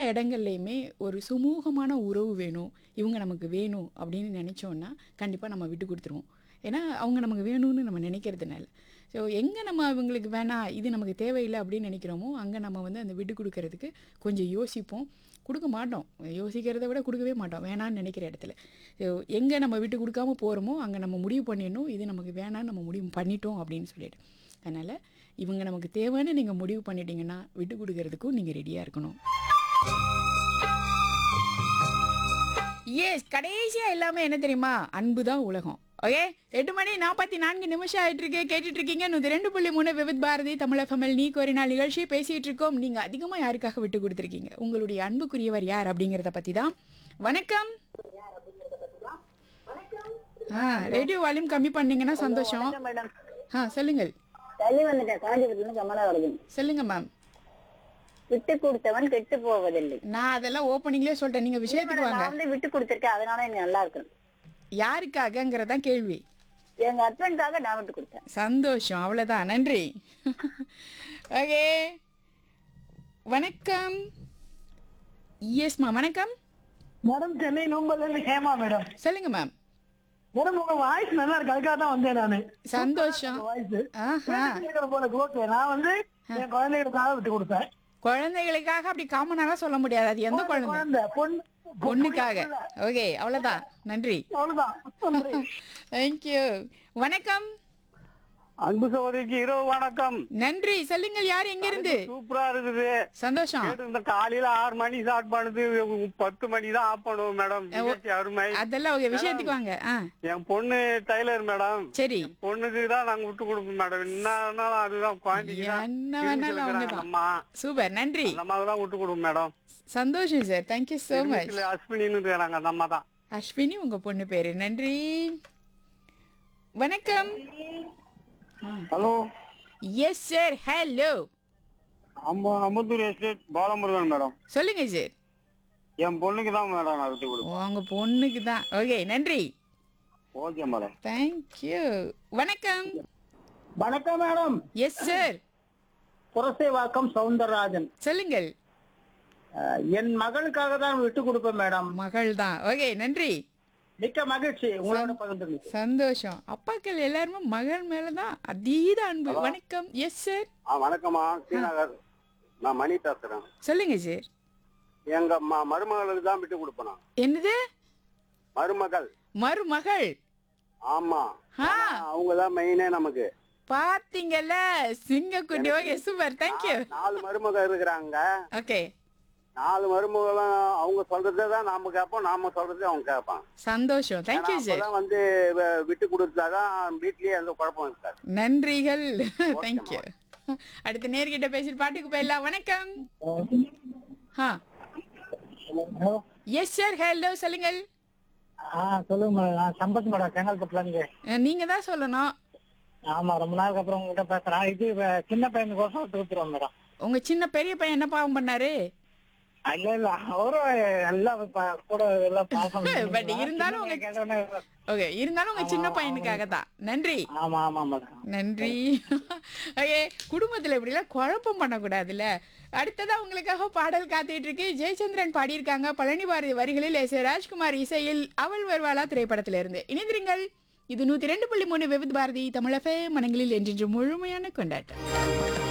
இடங்கள்லையுமே ஒரு சுமூகமான உறவு வேணும் இவங்க நமக்கு வேணும் அப்படின்னு நினச்சோன்னா கண்டிப்பாக நம்ம விட்டு கொடுத்துருவோம் ஏன்னா அவங்க நமக்கு வேணும்னு நம்ம நினைக்கிறதுனால ஸோ எங்கே நம்ம அவங்களுக்கு வேணாம் இது நமக்கு தேவையில்லை அப்படின்னு நினைக்கிறோமோ அங்கே நம்ம வந்து அந்த விட்டு கொடுக்கறதுக்கு கொஞ்சம் யோசிப்போம் கொடுக்க மாட்டோம் யோசிக்கிறத விட கொடுக்கவே மாட்டோம் வேணான்னு நினைக்கிற இடத்துல ஸோ எங்கே நம்ம விட்டு கொடுக்காம போகிறோமோ அங்கே நம்ம முடிவு பண்ணிடணும் இது நமக்கு வேணான்னு நம்ம முடிவு பண்ணிட்டோம் அப்படின்னு சொல்லிட்டு அதனால் இவங்க நமக்கு தேவைன்னு நீங்கள் முடிவு பண்ணிட்டீங்கன்னா விட்டு கொடுக்கறதுக்கும் நீங்கள் ரெடியாக இருக்கணும் எஸ் கடைசியாக எல்லாமே என்ன தெரியுமா அன்பு தான் உலகம் ஓகே எட்டு மணி நாற்பத்தி நான்கு நிமிஷம் ஆயிட்டு இருக்கு கேட்டுட்டு இருக்கீங்க நூற்றி ரெண்டு புள்ளி மூணு விவித் பாரதி தமிழ் எஃப்எம்எல் நீ கோரி நாள் நிகழ்ச்சி பேசிட்டு இருக்கோம் நீங்கள் அதிகமாக யாருக்காக விட்டு கொடுத்துருக்கீங்க உங்களுடைய அன்புக்குரியவர் யார் அப்படிங்கிறத பற்றி தான் வணக்கம் ஆ ரேடியோ வால்யூம் கம்மி பண்ணீங்கன்னா சந்தோஷம் மேடம் ஆ சொல்லுங்கள் தள்ளி வந்துட்டேன் காஞ்சிபுரத்துல கமலா வருது சொல்லுங்க மேம் விட்டு கொடுத்தவன் கெட்டு போவதில்லை நான் அதெல்லாம் ஓப்பனிங்லேயே சொல்லிட்டேன் நீங்கள் விஷயத்துக்கு வாங்க நான் வந்து விட்டு கொடுத்திருக்கேன் அதனால எனக்கு நல்லா இருக்கு யாருக்காகங்கிறதான் கேள்வி எங்க ஹஸ்பண்டுக்காக நான் விட்டு கொடுத்தேன் சந்தோஷம் அவ்வளோதான் நன்றி ஓகே வணக்கம் எஸ்மா வணக்கம் மேடம் சென்னை நோம்பல்ல இருந்து ஹேமா மேடம் சொல்லுங்க மேம் மேடம் உங்க வாய்ஸ் நல்லா இருக்கு அதுக்காக தான் வந்தேன் நானு சந்தோஷம் வாய்ஸ் ஆஹா போல ஓகே நான் வந்து என் குழந்தைகளுக்காக விட்டு கொடுத்தேன் குழந்தைகளுக்காக அப்படி காமனாலாம் சொல்ல முடியாது அது எந்த குழந்தை குழந்தை பொண்ணு பொண்ணுக்காக ஓகே அவ்வளோதான் நன்றி அவ்வளவுதான் தேங்க்யூ வணக்கம் அன்பு சகோதரிக்கு இரவு வணக்கம் நன்றி சொல்லுங்கள் யார் எங்க இருந்து சூப்பரா இருக்குது சந்தோஷம் கேட்டு இந்த காலையில ஆறு மணி ஸ்டார்ட் பண்ணுது பத்து மணி தான் ஆஃப் பண்ணுவோம் மேடம் நிகழ்ச்சி அருமை அதெல்லாம் ஒரு விஷயத்துக்கு வாங்க ஆ என் பொண்ணு டைலர் மேடம் சரி பொண்ணுக்கு தான் நாங்க விட்டு கொடுப்போம் மேடம் என்னாலும் அதுதான் குழந்தைக்கு தான் என்ன வேணாலும் அவங்க இருக்கிறாங்க தான் அம்மா சூப்பர் நன்றி அந்த அம்மாவுக்கு தான் விட்டு கொடுப்போம் மேடம் சந்தோஷம் சார் தேங்க்யூ ஸோ மச் இல்ல அஸ்வினின்னு இருக்கிறாங்க அந்த அம்மா தான் அஸ்வினி உங்க பொண்ணு பேரு நன்றி வணக்கம் ஹலோ எஸ் சார் ஹலோ அம்மா அமுத்தூர் எஸ்டேட் பாலமுருகன் மேடம் சொல்லுங்க சார் என் பொண்ணுக்கு தான் மேடம் நான் விட்டு கொடுப்பேன் உங்க பொண்ணுக்கு தான் ஓகே நன்றி ஓகே மேடம் தேங்க்யூ வணக்கம் வணக்கம் madam yes sir Purasaiwakkam Soundararajan சொல்லுங்கள் அஹ், என் மகளுக்காக தான் விட்டு கொடுப்பேன் மேடம் மகள் தான் ஓகே நன்றி மிக்க மகிழ்ச்சி உங்களோட பகிர்ந்து சந்தோஷம் அப்பாக்கள் எல்லாருமே மகள் மேலதான் அதீத அன்பு வணக்கம் எஸ் சார் ஆ வணக்கம்மா ஸ்ரீநகர் நான் மணி பேசுறேன் சொல்லுங்க சார் எங்க ம- மருமகளுக்கு தான் விட்டு கொடுப்பேன் நான். என்னது மருமகள் மருமகள் ஆமா ஆ அவங்க தான் மெயினே நமக்கு பாத்தீங்கல்ல சிங்கக்குட்டி ஓகே சூப்பர் தேங்க்யூ நாலு மருமகள் இருக்கிறாங்க ஓகே நாலு மருமகளும் அவங்க சொல்றதே தான் நாம கேட்போம் நாம சொல்றதே அவங்க கேட்பான் சந்தோஷம் தேங்க்யூ சார் அப்பதான் வந்து வ- விட்டு கொடுத்தாதான் வீட்லயே எந்த குழப்பம் இருக்காது நன்றிகள் தேங்க்யூ அடுத்த நேர்கிட்ட பேசிட்டு பாட்டுக்கு போயிடலாம் வணக்கம் ஆ எஸ் சார் ஹலோ சொல்லுங்கள் ஆ சொல்லுங்க மேடம் நான் சம்பத் மேடம் செங்கல்பட்டுல இருந்து அஹ், நீங்க தான் சொல்லணும் ஆமா ரொம்ப நாளுக்கு அப்புறம் உங்ககிட்ட பேசுறேன் இது அஹ், சின்ன பையனுக்கோசம் விட்டு கொடுத்துருவோம் மேடம் உங்க சின்ன பெரிய பையன் என்ன பாவம் பண்ணாரு இல்ல இல்ல அவரும் எல்லாம் ப- கூட எல்லாம் பாசம் But இருந்தாலும் உங்க- கேட்டோன்னே ஓகே இருந்தாலும் உங்க சின்ன பையனுக்காக தான் நன்றி ஆமா ஆமா மேடம் நன்றி ஓகே குடும்பத்துல இப்படிலாம் குழப்பம் பண்ணக்கூடாதுல்ல அடுத்ததா உங்களுக்காக பாடல் காத்துட்டு இருக்கு ஜெயச்சந்திரன் பாடியிருக்காங்க பழனி பாரதி வரிகளில் எஸ் ஏ ராஜ்குமார் இசையில் அவள் வருவாளா திரைப்படத்துல இருந்து இணைந்திருங்கள் இது நூத்தி ரெண்டு புள்ளி மூணு விவித் பாரதி தமிழக மனங்களில் என்றென்று முழுமையான கொண்டாட்டம்